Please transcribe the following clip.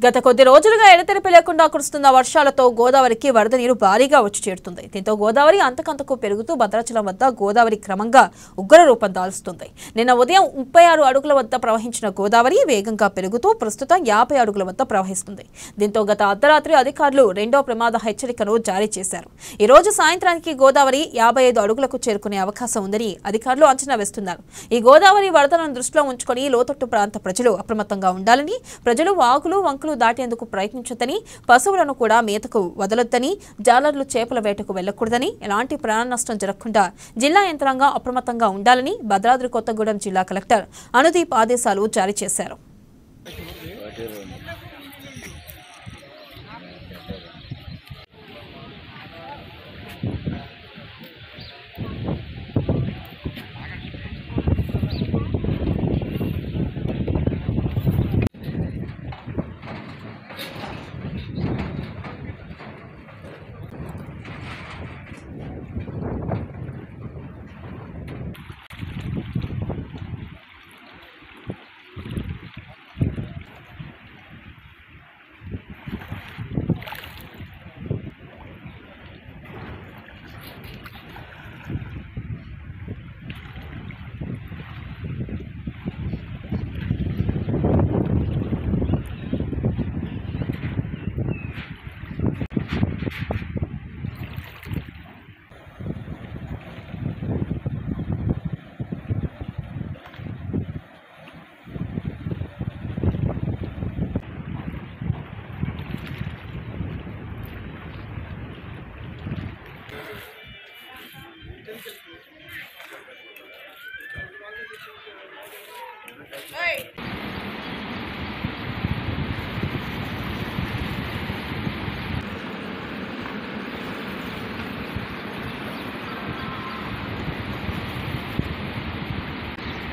గత కొద్ది రోజులుగా ఎడతెరిపి లేకుండా కురుస్తున్న వర్షాలతో గోదావరికి వరద నీరు భారీగా వచ్చి చేరుతుంది దీంతో గోదావరి అంతకంతకు పెరుగుతూ భద్రాచలం వద్ద గోదావరి క్రమంగా ఉగ్ర రూపం దాల్చుతుంది నిన్న ఉదయం ముప్పై ఆరు అడుగుల వద్ద ప్రవహించిన గోదావరి వేగంగా పెరుగుతూ ప్రస్తుతం యాభై అడుగుల వద్ద ప్రవహిస్తుంది దీంతో గత అర్ధరాత్రి అధికారులు రెండో ప్రమాద హెచ్చరికను జారీ చేశారు ఈ రోజు సాయంత్రానికి గోదావరి యాభై ఐదు అడుగులకు చేరుకునే అవకాశం ఉందని అధికారులు అంచనా వేస్తున్నారు ఈ గోదావరి వరదలను దృష్టిలో ఉంచుకొని లోతట్టు ప్రాంత ప్రజలు అప్రమత్తంగా ఉండాలని ప్రజలు వాగులు వంకులు దాటేందుకు ప్రయత్నించొద్దని పశువులను కూడా మేతకు వదలొద్దని జాలర్లు చేపల వేటకు వెళ్లకూడదని ఎలాంటి ప్రాణ నష్టం జరగకుండా జిల్లా యంత్రాంగం అప్రమత్తంగా ఉండాలని భద్రాద్రి కొత్తగూడెం జిల్లా కలెక్టర్ అనుదీప్ ఆదేశాలు జారీ చేశారు